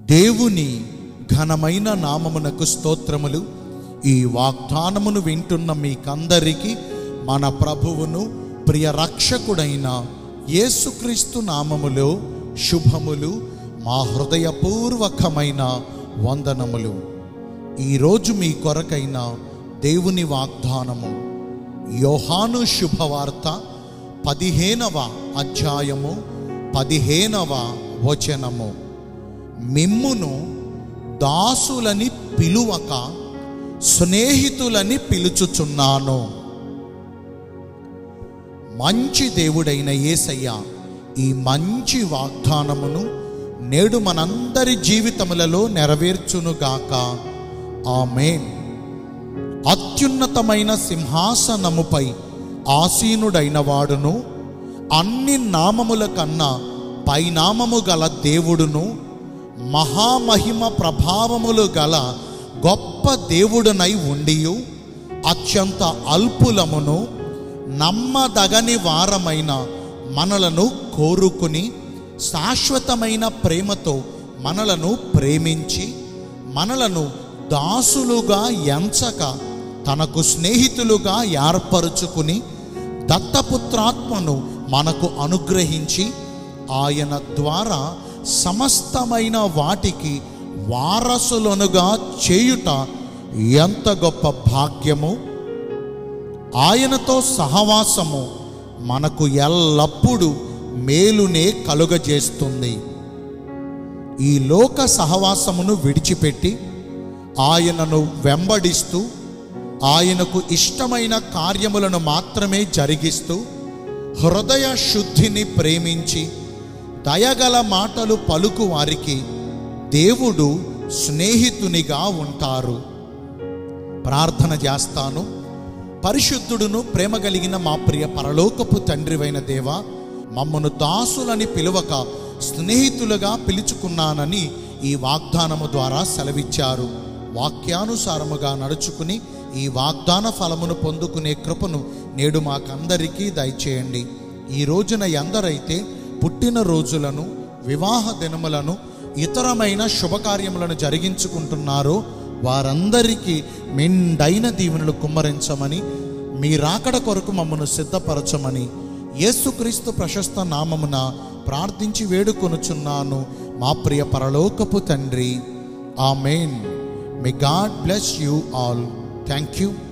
దేవుని ఘనమైన నామమునకు స్తోత్రములు ఈ వాగ్దానమును వింటున్న మీకందరికీ మన ప్రభువును ప్రియ రక్షకుడైన యేసుక్రీస్తు నామములో శుభములు మా హృదయపూర్వకమైన వందనములు ఈరోజు మీ కొరకైన దేవుని వాగ్దానము యోహాను శుభవార్త పదిహేనవ అధ్యాయము పదిహేనవ వచనము మిమ్మును దాసులని పిలువక స్నేహితులని పిలుచుచున్నాను మంచి దేవుడైన యేసయ్య ఈ మంచి వాగ్దానమును నేడు మనందరి జీవితములలో నెరవేర్చునుగాక ఆమేన్ అత్యున్నతమైన సింహాసనముపై ఆసీనుడైన వాడును అన్ని నామముల కన్నా పైనామము గల దేవుడును మహామహిమ ప్రభావములు గల గొప్ప దేవుడునై ఉండియు అత్యంత అల్పులమును నమ్మదగని వారమైన మనలను కోరుకుని శాశ్వతమైన ప్రేమతో మనలను ప్రేమించి మనలను దాసులుగా ఎంచక తనకు స్నేహితులుగా ఏర్పరుచుకుని దత్తపుత్రాత్మను మనకు అనుగ్రహించి ఆయన ద్వారా సమస్తమైన వాటికి వారసులనుగా చేయుట ఎంత గొప్ప భాగ్యము ఆయనతో సహవాసము మనకు ఎల్లప్పుడూ మేలునే కలుగజేస్తుంది ఈ లోక సహవాసమును విడిచిపెట్టి ఆయనను వెంబడిస్తూ ఆయనకు ఇష్టమైన కార్యములను మాత్రమే జరిగిస్తూ హృదయ శుద్ధిని ప్రేమించి దయగల మాటలు పలుకు వారికి దేవుడు స్నేహితునిగా ఉంటారు ప్రార్థన చేస్తాను పరిశుద్ధుడును ప్రేమ కలిగిన మా ప్రియ పరలోకపు తండ్రివైన దేవ మమ్మను దాసులని పిలువక స్నేహితులుగా పిలుచుకున్నానని ఈ వాగ్దానము ద్వారా సెలవిచ్చారు వాక్యానుసారముగా నడుచుకుని ఈ వాగ్దాన ఫలమును పొందుకునే కృపను నేడు మాకందరికీ దయచేయండి ఈ రోజున ఎందరైతే పుట్టిన రోజులను వివాహ దినములను ఇతరమైన శుభకార్యములను జరిగించుకుంటున్నారో వారందరికీ మెండైన దీవెనలు కుమ్మరించమని మీ రాకడ కొరకు మమ్మను సిద్ధపరచమని యేసుక్రీస్తు ప్రశస్త నామమున ప్రార్థించి వేడుకొనుచున్నాను మా ప్రియ పరలోకపు తండ్రి amen may God bless you all thank you